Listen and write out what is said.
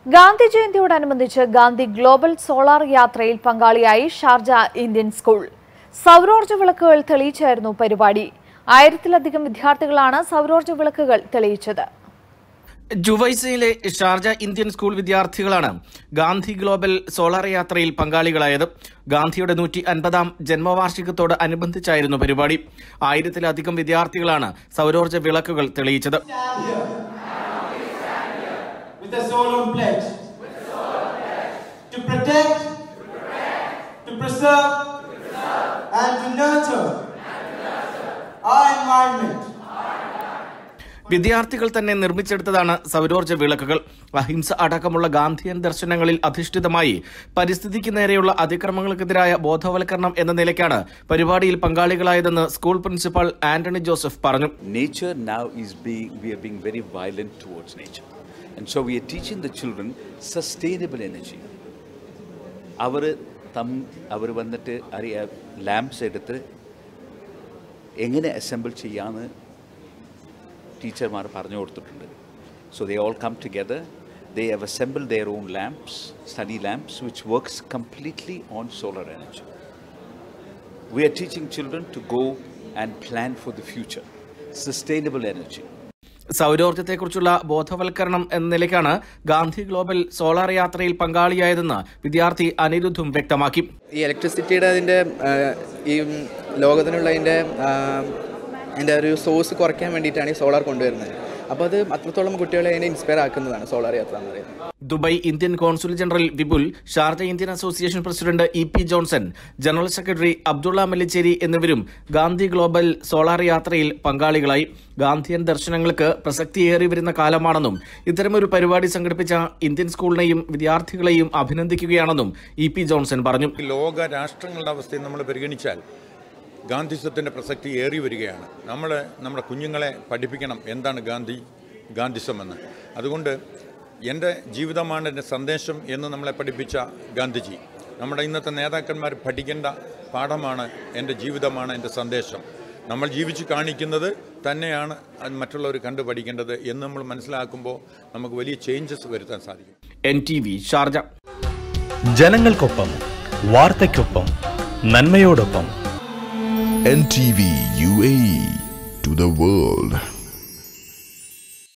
ഗാന്ധി ജയന്തിയോടനുബന്ധിച്ച് Gandhi global solar യാത്രയിൽ പങ്കാളിയായി ഷാർജ ഇന്ത്യൻ സ്കൂൾ സൗരോർജ്ജ വിളക്കുകൾ തെളിയിച്ചായിരുന്നു പരിപാടി ആയിരത്തിലധികം വിദ്യാർത്ഥികളാണ് സൗരോർജ്ജ വിളക്കുകൾ തെളിയിച്ചത് ജുവൈസയിലെ ഷാർജ ഇന്ത്യൻ സ്കൂൾ വിദ്യാർത്ഥികളാണ് ഗാന്ധി ഗ്ലോബൽ സോളാർ യാത്രയിൽ പങ്കാളികളായത് ഗാന്ധിയുടെ നൂറ്റി അൻപതാം ജന്മവാർഷികത്തോട് അനുബന്ധിച്ചായിരുന്നു പരിപാടി ആയിരത്തിലധികം വിദ്യാർത്ഥികളാണ് സൗരോർജ്ജ വിളക്കുകൾ തെളിയിച്ചത് with a solemn pledge. To protect, to preserve, and to nurture our environment. വിദ്യാർത്ഥികൾ തന്നെ നിർമ്മിച്ചെടുത്തതാണ് സൗരോർജ്ജ വിളക്കുകൾ അഹിംസ അടക്കമുള്ള ഗാന്ധിയൻ ദർശനങ്ങളിൽ അധിഷ്ഠിതമായി പരിസ്ഥിതിക്ക് നേരെയുള്ള അതിക്രമങ്ങൾക്കെതിരായ ബോധവൽക്കരണം എന്ന നിലയ്ക്കാണ് പരിപാടിയിൽ പങ്കാളികളായതെന്ന് സ്കൂൾ പ്രിൻസിപ്പൽ ആന്റണി ജോസഫ് പറഞ്ഞു nature now is being we are being very violent towards nature and so we are teaching the children sustainable energy അവർ തം അവർ വന്നിട്ട് അറിയ ലാംപ്സ് എടുത്ത് എങ്ങനെ അസംബിൾ ചെയ്യാമെന്ന് ടീച്ചർമാർ പറഞ്ഞു കൊടുത്തിട്ടുണ്ട് so they all come together they have assemble their own lamps study lamps which works completely on solar energy We are teaching children to go and plan for the future. Sustainable energy. സൗരോർജ്ജത്തെക്കുറിച്ചുള്ള ബോധവൽക്കരണം എന്ന നിലയ്ക്കാണ് Gandhi global solar യാത്രയിൽ പങ്കാളിയായതെന്ന് വിദ്യാർത്ഥി അനിരുദ്ധും വ്യക്തമാക്കി ഈ ഇലക്ട്രിസിറ്റിയുടെ അതിൻ്റെ ഈ ലോകത്തിനുള്ള അതിൻ്റെ അതിൻ്റെ ഒരു സോഴ്സ് കുറയ്ക്കാൻ വേണ്ടിയിട്ടാണ് ഈ സോളാർ കൊണ്ടുവരുന്നത് അപ്പോൾ അത് അത്രത്തോളം കുട്ടികളെ അതിനെ ഇൻസ്പയർ ആക്കുന്നതാണ് സോളാർ യാത്ര എന്ന് പറയുന്നത് Dubai Indian consul general Vipul Sharjah Indian association president E P Johnson general secretary Abdulla Mallicheri എന്നിവരും ഗാന്ധി ഗ്ലോബൽ സോളാർ യാത്രയിൽ പങ്കാളികളായി ഗാന്ധിയൻ ദർശനങ്ങൾക്ക് പ്രസക്തിയേറി വരുന്ന കാലമാണെന്നും ഇത്തരമൊരു പരിപാടി സംഘടിപ്പിച്ച ഇന്ത്യൻ സ്കൂളിനെയും വിദ്യാർത്ഥികളെയും അഭിനന്ദിക്കുകയാണെന്നും ഇ പി ജോൺസൺ പറഞ്ഞു ലോക രാഷ്ട്രങ്ങളുടെ അവസ്ഥയെ നമ്മൾ പരിഗണിച്ചാൽ ഗാന്ധിസത്തിൻ്റെ പ്രസക്തി ഏറി വരികയാണ് നമ്മൾ നമ്മുടെ കുഞ്ഞുങ്ങളെ പഠിപ്പിക്കണം എന്താണ് ഗാന്ധി ഗാന്ധിസം എന്ന് അതുകൊണ്ട് എൻ്റെ ജീവിതമാണ് എൻ്റെ സന്ദേശം എന്ന് നമ്മളെ പഠിപ്പിച്ച ഗാന്ധിജി നമ്മുടെ ഇന്നത്തെ നേതാക്കന്മാർ പഠിക്കേണ്ട പാഠമാണ് എൻ്റെ ജീവിതമാണ് എൻ്റെ സന്ദേശം നമ്മൾ ജീവിച്ച് കാണിക്കുന്നത് തന്നെയാണ് അത് മറ്റുള്ളവർ കണ്ടു പഠിക്കേണ്ടത് എന്ന് നമ്മൾ മനസ്സിലാക്കുമ്പോൾ നമുക്ക് വലിയ ചേഞ്ചസ് വരുത്താൻ സാധിക്കും എൻ ടി വി ഷാർജ ജനങ്ങൾക്കൊപ്പം വാർത്തയ്ക്കൊപ്പം നന്മയോടൊപ്പം NTV UAE to the world.